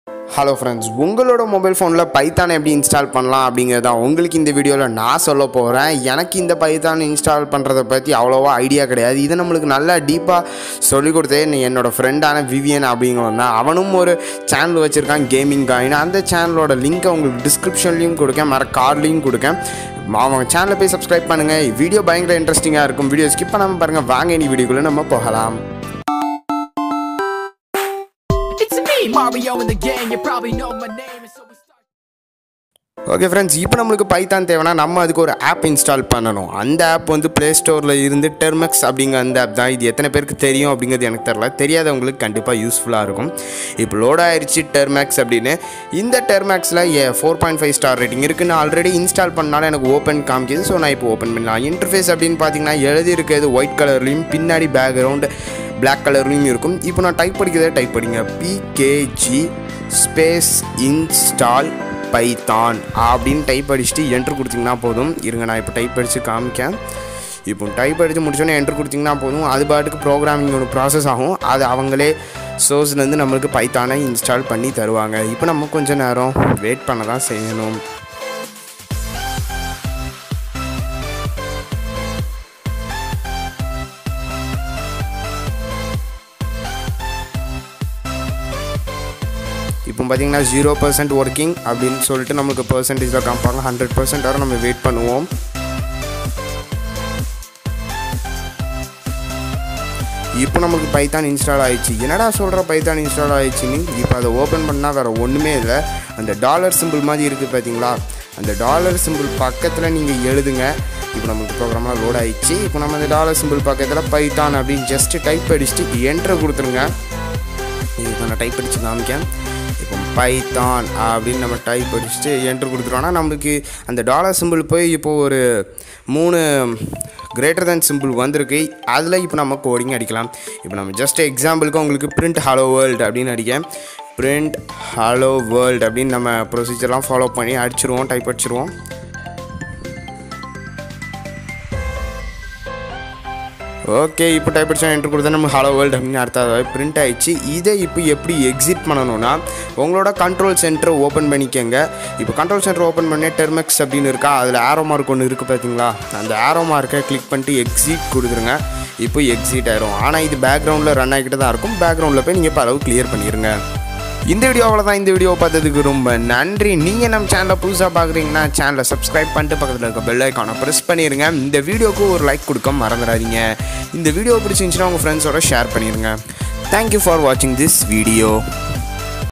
Hello friends உங்களோட mobile ஃபோனில் Python எப்படி இன்ஸ்டால் பண்ணலாம் அப்படிங்கிறத உங்களுக்கு இந்த வீடியோவில் நான் சொல்ல போகிறேன் எனக்கு இந்த பைத்தான் இன்ஸ்டால் பண்ணுறதை பற்றி அவ்வளோவா ஐடியா கிடையாது இதை நம்மளுக்கு நல்லா டீப்பாக சொல்லிக் கொடுத்தே நீ என்னோடய ஃப்ரெண்டான விவியன் அப்படிங்கிறவன் தான் அவனும் ஒரு சேனல் வச்சுருக்கான் கேமிங் காயின் அந்த சேனலோட லிங்க்கை உங்களுக்கு டிஸ்கிரிப்ஷன்லேயும் கொடுக்கேன் மற கார்ட்லேயும் கொடுக்கேன் அவங்க சேனலை போய் சப்ஸ்கிரைப் பண்ணுங்கள் வீடியோ பயங்கர இன்ட்ரெஸ்டிங்காக இருக்கும் வீடியோ ஸ்கிப் பண்ணாமல் பாருங்கள் வாங்க இனி வீடியோக்குள்ளே நம்ம போகலாம் It's me, Mario in the gang. You probably know my name, and so we start. Okay friends இப்போ நம்மளுக்கு பைத்தான் தேவைன்னா நம்ம அதுக்கு ஒரு ஆப் இன்ஸ்டால் பண்ணணும் அந்த ஆப் வந்து ப்ளே ஸ்டோரில் இருந்து டெர்மெக்ஸ் அப்படிங்கிற அந்த ஆப் தான் இது எத்தனை பேருக்கு தெரியும் அப்படிங்கிறது எனக்கு தெரில தெரியாதவங்களுக்கு கண்டிப்பாக யூஸ்ஃபுல்லாக இருக்கும் இப்போ லோட் ஆயிருச்சு டெர்மேக்ஸ் அப்படின்னு இந்த டெர்மேக்ஸில் A four point five star rating இருக்குன்னு ஆல்ரெடி இன்ஸ்டால் பண்ணாலும் எனக்கு ஓப்பன் காமிக்குது ஸோ நான் இப்போ ஓப்பன் பண்ணலாம் இன்டர்ஃபேஸ் அப்படின்னு பார்த்தீங்கன்னா எழுதி இருக்கிறது ஒயிட் கலர்லையும் பின்னாடி பேக்ரவுண்டு பிளாக் கலர்லையும் இருக்கும் இப்போ நான் டைப் படிக்கிறத டைப் படிங்க பிகேஜி ஸ்பேஸ் இன்ஸ்டால் பைத்தான் அப்படின்னு டைப் அடிச்சுட்டு என்ட்ரு கொடுத்தீங்கன்னா போதும் இருங்க நான் இப்போ டைப் அடித்து காமிக்கேன் இப்போ டைப் அடித்து முடிச்சோன்னே என்ட்ரு கொடுத்தீங்கன்னா போதும் அது பாட்டுக்கு ப்ரோக்ராமிங் ஒரு ப்ராசஸ் ஆகும் அது அவங்களே சோர்ஸ்லேருந்து நம்மளுக்கு பைத்தானை இன்ஸ்டால் பண்ணி தருவாங்க இப்போ நம்ம கொஞ்சம் நேரம் வெயிட் பண்ண தான் செய்யணும் இப்போ பார்த்தீங்கன்னா ஜீரோ பர்சன்ட் ஒர்க்கிங் அப்படின்னு சொல்லிட்டு நமக்கு பர்சன்டேஜில் காமிப்பாங்க ஹண்ட்ரட் பர்சன்ட் வரை நம்ம வெயிட் பண்ணுவோம் இப்போ நமக்கு பைத்தான் இன்ஸ்டால் ஆயிடுச்சு என்னடா சொல்கிற பைத்தான் இன்ஸ்டால் ஆயிடுச்சுன்னு இப்போ அதை ஓப்பன் பண்ணால் வேறு ஒன்றுமே இல்லை அந்த டாலர் சிம்பிள் மாதிரி இருக்குது பார்த்தீங்களா அந்த டாலர் சிம்பிள் பக்கத்தில் நீங்கள் எழுதுங்க இப்போ நமக்கு ப்ரோக்ராமாக லோட் ஆயிடுச்சு இப்போ நம்ம அந்த டாலர் சிம்பிள் பக்கத்தில் பைத்தான் அப்படின்னு ஜஸ்ட்டு டைப் அடிச்சுட்டு என்ட்ரு கொடுத்துருங்க இப்போ நான் டைப் அடித்து காமிக்கேன் இப்போ பைத்தான் அப்படின்னு நம்ம டைப் அடிச்சுட்டு என்ட்ரு கொடுத்துட்டோம்னா நம்மளுக்கு அந்த டாலர் சிம்பிள் போய் இப்போது ஒரு மூணு கிரேட்டர் தேன் சிம்பிள் வந்திருக்கு அதில் இப்போ நம்ம கோடிங் அடிக்கலாம் இப்போ நம்ம ஜஸ்ட் எக்ஸாம்பிளுக்கு உங்களுக்கு பிரிண்ட் ஹலோ வேர்ல்டு அப்படின்னு அடிக்க பிரிண்ட் ஹலோ வேர்ல்டு அப்படின்னு நம்ம ப்ரொசீஜர்லாம் ஃபாலோ பண்ணி அடிச்சிருவோம் டைப் அடிச்சிருவோம் ஓகே இப்போ டைப் அடிச்சா என்ட்ரு கொடுத்தா நம்ம ஹலோ வேர்ல்டு அப்படின்னு அடுத்தது பிரிண்ட் ஆயிடுச்சு இதை இப்போ எப்படி எக்ஸிட் பண்ணணும்னா உங்களோட கண்ட்ரோல் சென்டரை ஓப்பன் பண்ணிக்கோங்க இப்போ கண்ட்ரோல் சென்டர் ஓப்பன் பண்ணி டெர்மெக்ஸ் அப்படின்னு இருக்கா அதில் ஆரோ மார்க் ஒன்று இருக்குது பார்த்தீங்களா அந்த ஆரோ மார்க்கை கிளிக் பண்ணிட்டு எக்ஸிட் கொடுத்துருங்க இப்போ எக்ஸிட் ஆயிரும் ஆனால் இது பேக்ரவுண்டில் ரன் ஆகிக்கிட்டு தான் இருக்கும் பேக்ரவுண்டில் போய் நீங்கள் இப்போ அளவு கிளியர் பண்ணிடுங்க இந்த வீடியோ அவ்வளோதான் இந்த வீடியோ பார்த்ததுக்கு ரொம்ப நன்றி நீங்கள் நம்ம சேனலை புதுசாக பார்க்குறீங்கன்னா சேனலை சப்ஸ்கிரைப் பண்ணிட்டு பக்கத்தில் இருக்க பெல் ஐக்கானை ப்ரெஸ் பண்ணிடுங்க இந்த வீடியோக்கு ஒரு லைக் கொடுக்க மறந்துடாதீங்க இந்த வீடியோ பிடிச்சிருந்துச்சுன்னா உங்கள் ஃப்ரெண்ட்ஸோட ஷேர் பண்ணிடுங்க தேங்க்யூ ஃபார் வாட்சிங் திஸ் வீடியோ